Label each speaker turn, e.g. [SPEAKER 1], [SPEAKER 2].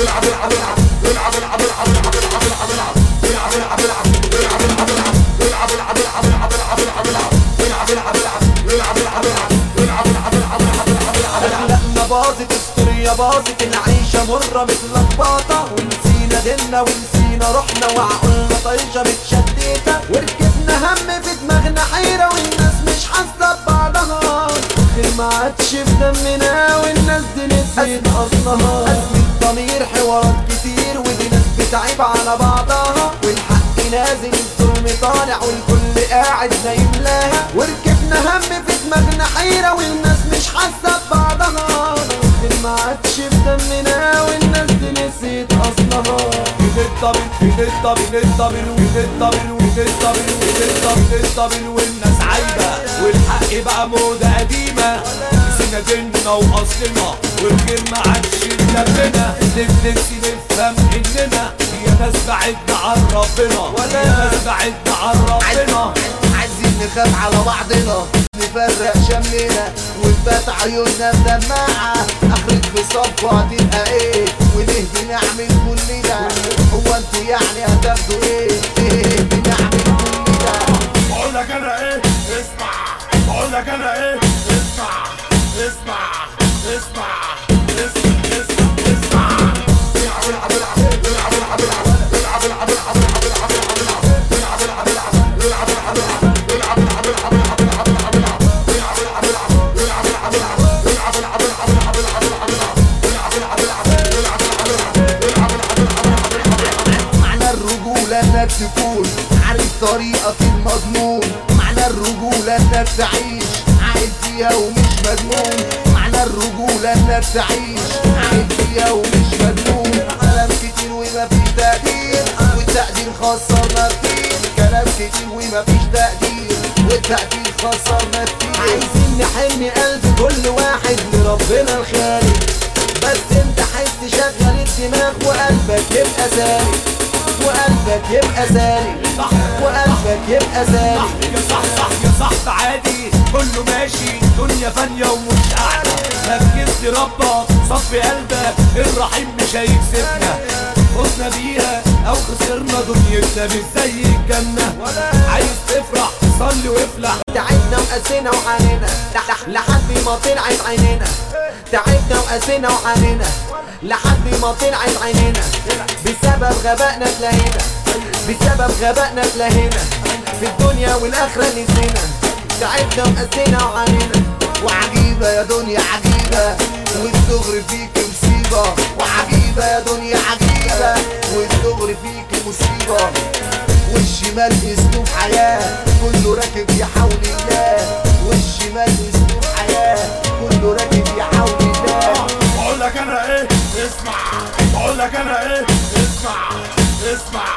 [SPEAKER 1] اخلاقنا باظت السوريا باظت العيشة مرة متلخبطة ونسينا ديننا ونسينا روحنا وعقولنا طايشة متشتتة وركبنا هم في دماغنا حيرة والناس مش حاسة ببعضها الخير ما عادش في دمنا والناس دي نسيت اصلها أزمة ضمير حوارات كتير ودي ناس بتعيب على بعضها والحق نازل الظلم طالع والكل قاعد نايم لها وركبنا هم في دماغنا حيرة والناس مش حاسة ببعضها الخير ما عادش في دمنا والناس دي نسيت اصلها
[SPEAKER 2] ايد الطبل ايد الطبل الطبل وايد الطبل وايد الطبل وايد الطبل الطبل والناس عايبة والحق بقى موضة قديمة نسينا ديننا واصلنا والخير ما عادش جنبنا نفسي نفهم اننا يا ناس بعدنا عن ربنا يا ناس بعدنا عن ربنا
[SPEAKER 3] عايزين نخاف على بعضنا نفرق شمنا ونبات عيوننا مدمعة اخرة في صفة هتبقى ايه وليه بنعمل كل ده هو انتوا يعني هتاخدوا ايه ليه بنعمل كل ده
[SPEAKER 2] بقول لك انا ايه اسمع بقول لك انا ايه اسمع اسمع اسمع اسمع اسمع اسمع
[SPEAKER 3] معنى الرجولة انك تكون عارف طريقك المضمون معنى الرجولة انك تعيش عايز فيها ومش مجنون معنى الرجولة انك تعيش عايز فيها ومش مجنون كلام كتير ومفيش تقدير والتقدير خسرنا كتير كلام كتير ومفيش تقدير والتقدير خسرنا كتير
[SPEAKER 1] عايزين نحن قلب كل واحد لربنا الخالق بس انت عايز تشغل الدماغ وقلبك يبقى سالك وقلبك يبقى سالك
[SPEAKER 2] صح
[SPEAKER 1] وقلبك يبقى
[SPEAKER 2] صح
[SPEAKER 1] سالك
[SPEAKER 2] يا صح صح يا صح عادي كله ماشي دنيا فانية ومش قاعدة ركزت ربك صفي قلبك الرحيم مش هيكسبنا فزنا بيها او خسرنا دنيتنا مش زي الجنة عايز تفرح صلي وافلح
[SPEAKER 1] تعبنا وقسينا وعانينا لح- لحد ما طلعت عينينا تعبنا وقسينا وعانينا لحد ما طلعت عينينا بسبب غبائنا اتلهينا بسبب غبائنا اتلهينا في الدنيا والاخرة نسينا تعبنا وقسينا وعانينا
[SPEAKER 3] وعجيبة يا دنيا عجيبة والدغري فيك مصيبة وعجيبة يا دنيا عجيبة والدغري فيك مصيبة والشمال اسلوب حياة كله راكب يحاول الله والشمال اسلوب حياة كله راكب يحاول الله
[SPEAKER 2] بقول لك انا ايه اسمع بقول لك انا ايه اسمع اسمع